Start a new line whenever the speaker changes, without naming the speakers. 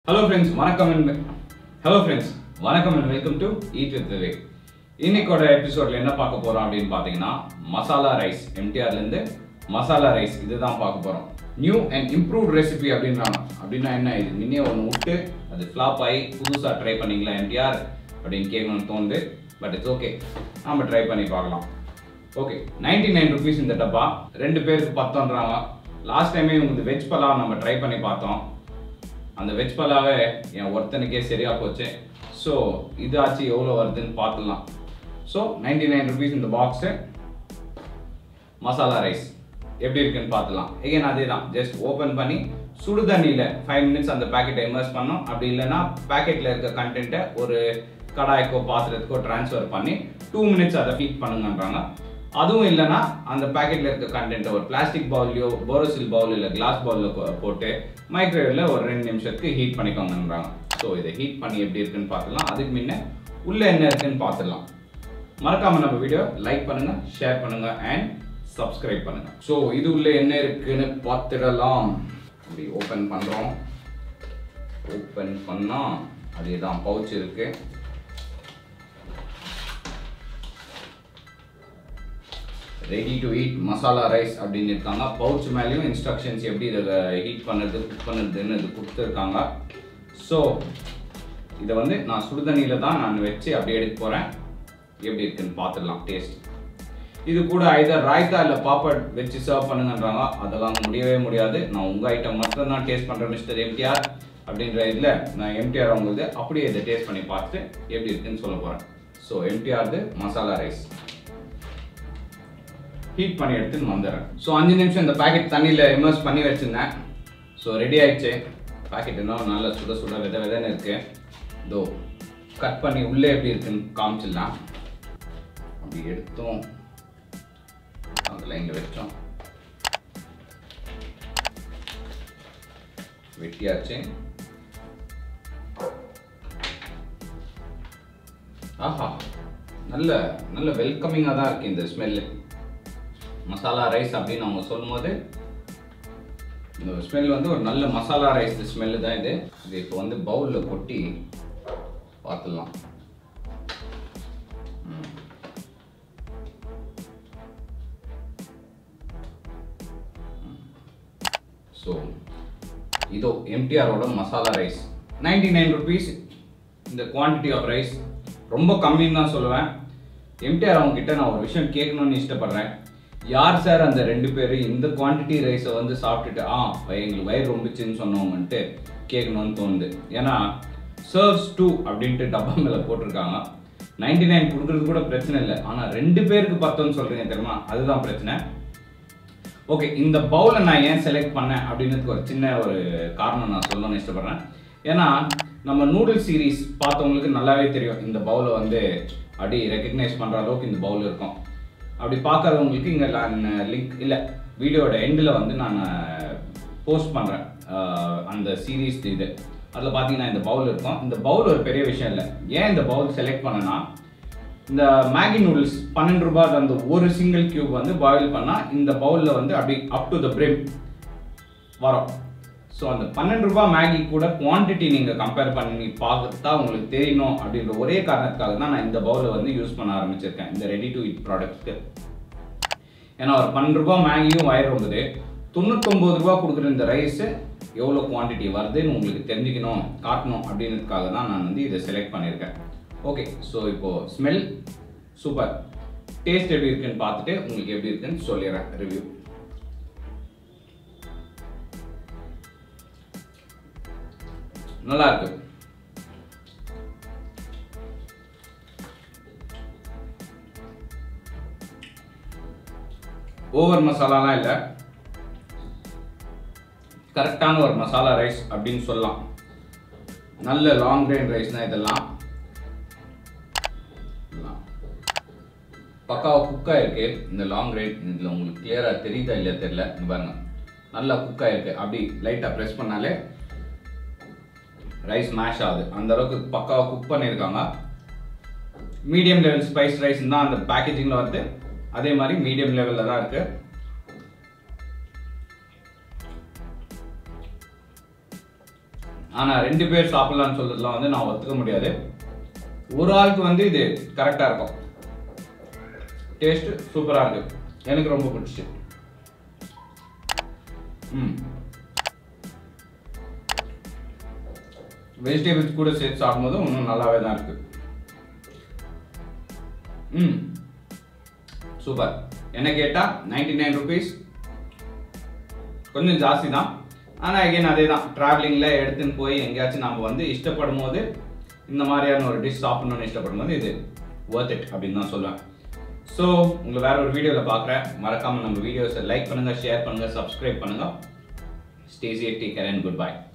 hello friends வணக்கம் and hello friends வணக்கம் and welcome to eat with Vivek இன்னைக்கோட எபிசோட்ல என்ன பார்க்க போறோம் அப்படின்னு பார்த்தீங்கன்னா மசாலா ரைஸ் எம்டிஆர்லேருந்து மசாலா ரைஸ் இதுதான் பார்க்க போறோம் நியூ அண்ட் இம்ப்ரூவ்ட் ரெசிபி அப்படின்றாங்க அப்படின்னா என்ன இது முன்னே ஒன்று விட்டு அது ஃப்ளாப் ஆகி புதுசாக ட்ரை பண்ணீங்களா எம்டிஆர் அப்படின்னு கேட்கணும்னு தோணுது பட் இட்ஸ் ஓகே நாம ட்ரை பண்ணி பார்க்கலாம் ஓகே நைன்டி நைன் ருபீஸ் இந்த டப்பா ரெண்டு பேருக்கு பத்தோன்றாங்க லாஸ்ட் டைமே உங்களுக்கு வெஜ் பலாவ் நம்ம ட்ரை பண்ணி பார்த்தோம் அந்த வெஜ் பலாவே என் ஒருத்தனுக்கே சரியா போச்சு ஸோ இதாச்சு எவ்வளோ வருதுன்னு பார்த்துடலாம் ஸோ நைன்டி நைன் ருபீஸ் இந்த பாக்ஸு மசாலா ரைஸ் எப்படி இருக்குன்னு பார்த்துலாம் எகைன் அதே தான் ஜஸ்ட் ஓப்பன் பண்ணி சுடு தண்ணியில் ஃபைவ் மினிட்ஸ் அந்த பேக்கெட்டை இமர்ஸ் பண்ணோம் அப்படி இல்லைன்னா பேக்கெட்டில் இருக்க கண்டென்ட்டை ஒரு கடாய்க்கோ பாத்திரத்துக்கோ ட்ரான்ஸ்ஃபர் பண்ணி டூ மினிட்ஸ் அதை ஹீட் பண்ணுங்கன்றாங்க அதுவும் இல்லைன்னா அந்த பேக்கெட்டில் இருக்க கண்டென்ட்டை ஒரு பிளாஸ்டிக் பவுல்லையோ போரோசில் பவுல் இல்லை கிளாஸ் பவுலில் போட்டு மைக்ரோவேவில் ஒரு ரெண்டு நிமிஷத்துக்கு ஹீட் பண்ணிக்கோங்கன்றாங்க ஸோ இதை ஹீட் பண்ணி எப்படி இருக்குன்னு பார்த்துலாம் அதுக்கு முன்ன உள்ளே என்ன இருக்குன்னு பார்த்துடலாம் மறக்காம நம்ம வீடியோ லைக் பண்ணுங்க ஷேர் பண்ணுங்க அண்ட் சப்ஸ்கிரைப் பண்ணுங்க ஸோ இது உள்ள என்ன இருக்குன்னு பார்த்துடலாம் இப்படி ஓப்பன் பண்றோம் ஓப்பன் பண்ணா அதே தான் பவுச் இருக்கு ready to eat masala rice அப்படின்னு இருக்காங்க பவுச் மேலேயும் இன்ஸ்ட்ரக்ஷன்ஸ் எப்படி இதை ஹீட் பண்ணுறது குக் பண்ணுறதுன்னு இது கொடுத்துருக்காங்க ஸோ இதை வந்து நான் சுடுதண்ணியில் தான் நான் வச்சு அப்படியே எடுக்க போகிறேன் எப்படி இருக்குன்னு பார்த்துடலாம் டேஸ்ட் இது கூட ஐதர் ராய்த்தா இல்லை பாப்பட் வச்சு சர்வ் பண்ணுங்கன்றாங்க அதெல்லாம் முடியவே முடியாது நான் உங்கள் ஐட்டம் மட்டும் தான் டேஸ்ட் பண்ணுறேன் மிஸ்டர் எம்டிஆர் அப்படின்ற இதில் நான் எம்டிஆர் அவங்களுக்கு அப்படியே இதை டேஸ்ட் பண்ணி பார்த்துட்டு எப்படி இருக்குன்னு சொல்ல போகிறேன் ஸோ எம்டிஆர்து மசாலா ரைஸ் ஹீட் பண்ணி எடுத்துன்னு வந்துடுறேன் ஸோ அஞ்சு நிமிஷம் இந்த பேக்கெட் தண்ணியில் இமர்ஸ் பண்ணி வச்சுருந்தேன் ஸோ ரெடி ஆயிடுச்சு பேக்கெட் இன்னும் நல்ல சுட சுட வித விதன்னு இருக்கு இதோ கட் பண்ணி உள்ளே எப்படி இருக்குன்னு காமிச்சிடலாம் அப்படி எடுத்தோம் அதில் இங்கே வச்சோம் வெட்டியாச்சு ஆஹா நல்ல நல்ல வெல்கமிங்காக தான் இருக்கு இந்த ஸ்மெல்லு மசாலா ரைஸ் அப்படின்னு அவங்க சொல்லும்போது இந்த ஸ்மெல் வந்து ஒரு நல்ல மசாலா ரைஸ் ஸ்மெல்லு தான் இது இது இப்போ வந்து பவுலில் கொட்டி பார்த்துடலாம் ஸோ இதோ எம்டிஆரோட masala rice ninety nine rupees இந்த குவான்டிட்டி ஆஃப் ரைஸ் ரொம்ப கம்மின்னு தான் சொல்லுவேன் எம்டிஆர் அவங்க கிட்ட நான் ஒரு விஷயம் கேட்கணும்னு இஷ்டப்படுறேன் யார் சார் அந்த ரெண்டு பேர் இந்த குவான்டிட்டி ரைஸை வந்து சாப்பிட்டுட்டு ஆ எங்களுக்கு வயிறு ரொம்பிச்சுன்னு சொன்னவங்கன்ட்டு கேட்கணும்னு தோணுது ஏன்னா சர்வ்ஸ் டூ அப்படின்ட்டு டப்பா மேலே போட்டிருக்காங்க நைன்டி நைன் கொடுக்குறது கூட பிரச்சனை இல்லை ஆனால் ரெண்டு பேருக்கு பத்தோன்னு சொல்கிறீங்க தெரியுமா அதுதான் பிரச்சனை ஓகே இந்த பவுலை நான் ஏன் செலக்ட் பண்ணேன் அப்படின்றதுக்கு ஒரு சின்ன ஒரு காரணம் நான் சொல்லணும்னு இஷ்டப்படுறேன் ஏன்னா நம்ம நூடுல் சீரீஸ் பார்த்தவங்களுக்கு நல்லாவே தெரியும் இந்த பவுலை வந்து அப்படி ரெக்கக்னைஸ் பண்ணுற அளவுக்கு இந்த பவுல் இருக்கும் அப்படி பார்க்காதவங்களுக்கு இங்கே நான் லிங்க் இல்லை வீடியோட எண்டில் வந்து நான் போஸ்ட் பண்ணுறேன் அந்த சீரீஸ் இது அதில் பார்த்தீங்கன்னா இந்த பவுல் இருக்கும் இந்த பவுல் ஒரு பெரிய விஷயம் இல்லை ஏன் இந்த பவுல் செலக்ட் பண்ணேன்னா இந்த மேகி நூடுல்ஸ் பன்னெண்டு ரூபாய் அந்த ஒரு சிங்கிள் கியூப் வந்து பாயில் பண்ணால் இந்த பவுலில் வந்து அப்படி அப் டு த பிரிம் வரும் ஸோ அந்த பன்னெண்டு ரூபாய் மேகி கூட குவான்டிட்டி நீங்கள் கம்பேர் பண்ணி பார்த்தா உங்களுக்கு தெரியணும் அப்படின்ற ஒரே காரணத்துக்காக தான் நான் இந்த பவுலை வந்து யூஸ் பண்ண ஆரம்பிச்சிருக்கேன் இந்த ரெடி டு இட் ப்ராடக்ட்க்கு ஏன்னா ஒரு பன்னெண்டு ரூபாய் மேகியும் வயிறு ரொம்புது தொண்ணூத்தொம்பது ரூபா கொடுக்குற இந்த ரைஸு எவ்வளோ குவான்டிட்டி வருதுன்னு உங்களுக்கு தெரிஞ்சுக்கணும் காட்டணும் அப்படின்றதுக்காக தான் நான் வந்து இதை செலக்ட் பண்ணியிருக்கேன் ஓகே ஸோ இப்போது ஸ்மெல் சூப்பர் டேஸ்ட் எப்படி இருக்குன்னு பார்த்துட்டு உங்களுக்கு எப்படி இருக்குன்னு சொல்லிடுறேன் ரிவ்யூ நல்லா இருக்கு ஓவர் மசாலாலாம் இல்லை கரெக்டான ஒரு மசாலா ரைஸ் அப்படின்னு சொல்லலாம் நல்ல லாங் கிரெயின் ரைஸ் தான் இதெல்லாம் பக்காவா குக் ஆயிருக்கு இந்த லாங் கிரெயின் இதில் உங்களுக்கு கிளியராக தெரியுதா இல்லையா தெரியல இங்க பாருங்க நல்லா குக் ஆயிருக்கு அப்படி லைட்டாக ப்ரெஸ் பண்ணாலே ரைஸ் மேஷ் ஆகுது அந்த அளவுக்கு பக்காவாக குக் பண்ணியிருக்காங்க மீடியம் லெவல் ஸ்பைஸ் ரைஸ் தான் அந்த பேக்கேஜிங்கில் வருது அதே மாதிரி மீடியம் லெவலில் தான் இருக்கு ஆனால் ரெண்டு பேர் சாப்பிட்லான்னு சொல்றதுலாம் வந்து நான் ஒத்துக்க முடியாது ஒரு ஆளுக்கு வந்து இது கரெக்டாக இருக்கும் டேஸ்ட் சூப்பராக இருக்கு எனக்கு ரொம்ப பிடிச்சி ம் வெஜிடபிள்ஸ் கூட சேர்த்து சாப்பிடும்போது இன்னும் நல்லாவே தான் இருக்கு ம் சூப்பர் என்ன கேட்டால் நைன்டி நைன் ருபீஸ் கொஞ்சம் ஜாஸ்தி தான் ஆனால் அகைன் அதே தான் ட்ராவலிங்கில் எடுத்துன்னு போய் எங்கேயாச்சும் நம்ம வந்து இஷ்டப்படும் போது இந்த மாதிரியான ஒரு டிஷ் சாப்பிடணும்னு இஷ்டப்படும் போது இது worth it அப்படின்னு தான் சொல்லுவேன் ஸோ உங்களை வேற ஒரு வீடியோவில் பார்க்குறேன் மறக்காமல் நம்ம வீடியோஸை லைக் பண்ணுங்கள் ஷேர் பண்ணுங்கள் சப்ஸ்கிரைப் பண்ணுங்கள் stay safe take care and good by